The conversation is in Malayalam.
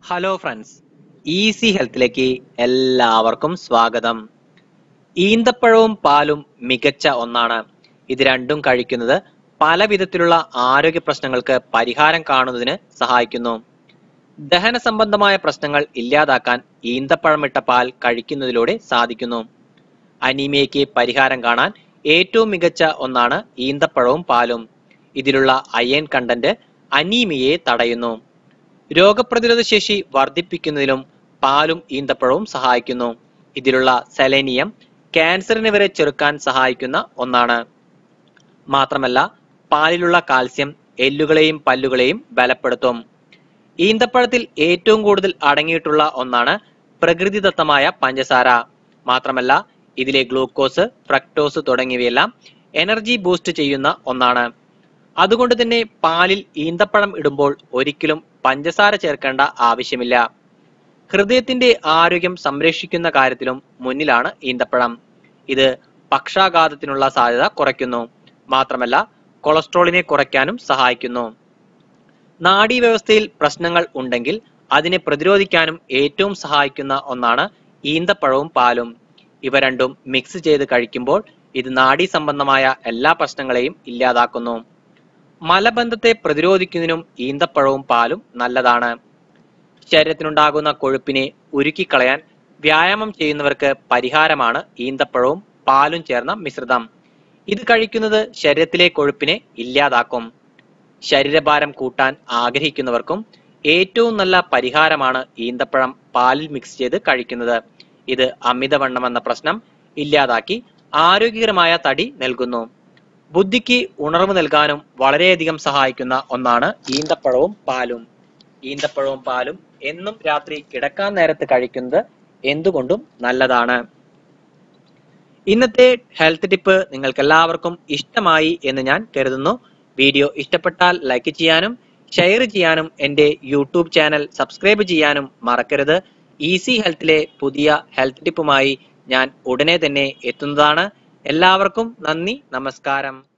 ഹലോ ഫ്രണ്ട്സ് ഈസി ഹെൽത്തിലേക്ക് എല്ലാവർക്കും സ്വാഗതം ഈന്തപ്പഴവും പാലും മികച്ച ഒന്നാണ് ഇത് രണ്ടും കഴിക്കുന്നത് പല വിധത്തിലുള്ള ആരോഗ്യ പ്രശ്നങ്ങൾക്ക് പരിഹാരം കാണുന്നതിന് സഹായിക്കുന്നു ദഹന സംബന്ധമായ പ്രശ്നങ്ങൾ ഇല്ലാതാക്കാൻ ഈന്തപ്പഴമിട്ട പാൽ കഴിക്കുന്നതിലൂടെ സാധിക്കുന്നു അനീമിയയ്ക്ക് പരിഹാരം കാണാൻ ഏറ്റവും മികച്ച ഒന്നാണ് ഈന്തപ്പഴവും പാലും ഇതിലുള്ള അയൺ കണ്ടന്റ് അനീമിയയെ തടയുന്നു രോഗപ്രതിരോധ ശേഷി വർദ്ധിപ്പിക്കുന്നതിലും പാലും ഈന്തപ്പഴവും സഹായിക്കുന്നു ഇതിലുള്ള സെലേനിയം ക്യാൻസറിനെ വരെ ചെറുക്കാൻ സഹായിക്കുന്ന ഒന്നാണ് മാത്രമല്ല പാലിലുള്ള കാൽസ്യം എല്ലുകളെയും പല്ലുകളെയും ബലപ്പെടുത്തും ഈന്തപ്പഴത്തിൽ ഏറ്റവും കൂടുതൽ അടങ്ങിയിട്ടുള്ള ഒന്നാണ് പ്രകൃതിദത്തമായ പഞ്ചസാര മാത്രമല്ല ഇതിലെ ഗ്ലൂക്കോസ് ഫ്രക്ടോസ് തുടങ്ങിയവയെല്ലാം എനർജി ബൂസ്റ്റ് ചെയ്യുന്ന ഒന്നാണ് അതുകൊണ്ട് തന്നെ പാലിൽ ഈന്തപ്പഴം ഇടുമ്പോൾ ഒരിക്കലും പഞ്ചസാര ചേർക്കേണ്ട ആവശ്യമില്ല ഹൃദയത്തിന്റെ ആരോഗ്യം സംരക്ഷിക്കുന്ന കാര്യത്തിലും മുന്നിലാണ് ഈന്തപ്പഴം ഇത് പക്ഷാഘാതത്തിനുള്ള സാധ്യത കുറയ്ക്കുന്നു മാത്രമല്ല കൊളസ്ട്രോളിനെ കുറയ്ക്കാനും സഹായിക്കുന്നു നാഡീവ്യവസ്ഥയിൽ പ്രശ്നങ്ങൾ ഉണ്ടെങ്കിൽ അതിനെ പ്രതിരോധിക്കാനും ഏറ്റവും സഹായിക്കുന്ന ഒന്നാണ് ഈന്തപ്പഴവും പാലും ഇവ രണ്ടും മിക്സ് ചെയ്ത് കഴിക്കുമ്പോൾ ഇത് നാഡീ സംബന്ധമായ എല്ലാ പ്രശ്നങ്ങളെയും ഇല്ലാതാക്കുന്നു മലബന്ധത്തെ പ്രതിരോധിക്കുന്നതിനും ഈന്തപ്പഴവും പാലും നല്ലതാണ് ശരീരത്തിനുണ്ടാകുന്ന കൊഴുപ്പിനെ ഉരുക്കിക്കളയാൻ വ്യായാമം ചെയ്യുന്നവർക്ക് പരിഹാരമാണ് ഈന്തപ്പഴവും പാലും ചേർന്ന മിശ്രിതം ഇത് കഴിക്കുന്നത് ശരീരത്തിലെ കൊഴുപ്പിനെ ഇല്ലാതാക്കും ശരീരഭാരം കൂട്ടാൻ ആഗ്രഹിക്കുന്നവർക്കും ഏറ്റവും നല്ല പരിഹാരമാണ് ഈന്തപ്പഴം പാലിൽ മിക്സ് ചെയ്ത് കഴിക്കുന്നത് ഇത് അമിതവണ്ണം എന്ന പ്രശ്നം ഇല്ലാതാക്കി ആരോഗ്യകരമായ തടി നൽകുന്നു ബുദ്ധിക്ക് ഉണർവ് നൽകാനും വളരെയധികം സഹായിക്കുന്ന ഒന്നാണ് ഈന്തപ്പഴവും പാലും ഈന്തപ്പഴവും പാലും എന്നും രാത്രി കിടക്കാൻ നേരത്ത് കഴിക്കുന്നത് എന്തുകൊണ്ടും നല്ലതാണ് ഇന്നത്തെ ഹെൽത്ത് ടിപ്പ് നിങ്ങൾക്ക് എല്ലാവർക്കും ഇഷ്ടമായി എന്ന് ഞാൻ കരുതുന്നു വീഡിയോ ഇഷ്ടപ്പെട്ടാൽ ലൈക്ക് ചെയ്യാനും ഷെയർ ചെയ്യാനും എൻ്റെ യൂട്യൂബ് ചാനൽ സബ്സ്ക്രൈബ് ചെയ്യാനും മറക്കരുത് ഈസി ഹെൽത്തിലെ പുതിയ ഹെൽത്ത് ടിപ്പുമായി ഞാൻ ഉടനെ തന്നെ എത്തുന്നതാണ് എല്ലാവർക്കും നന്ദി നമസ്കാരം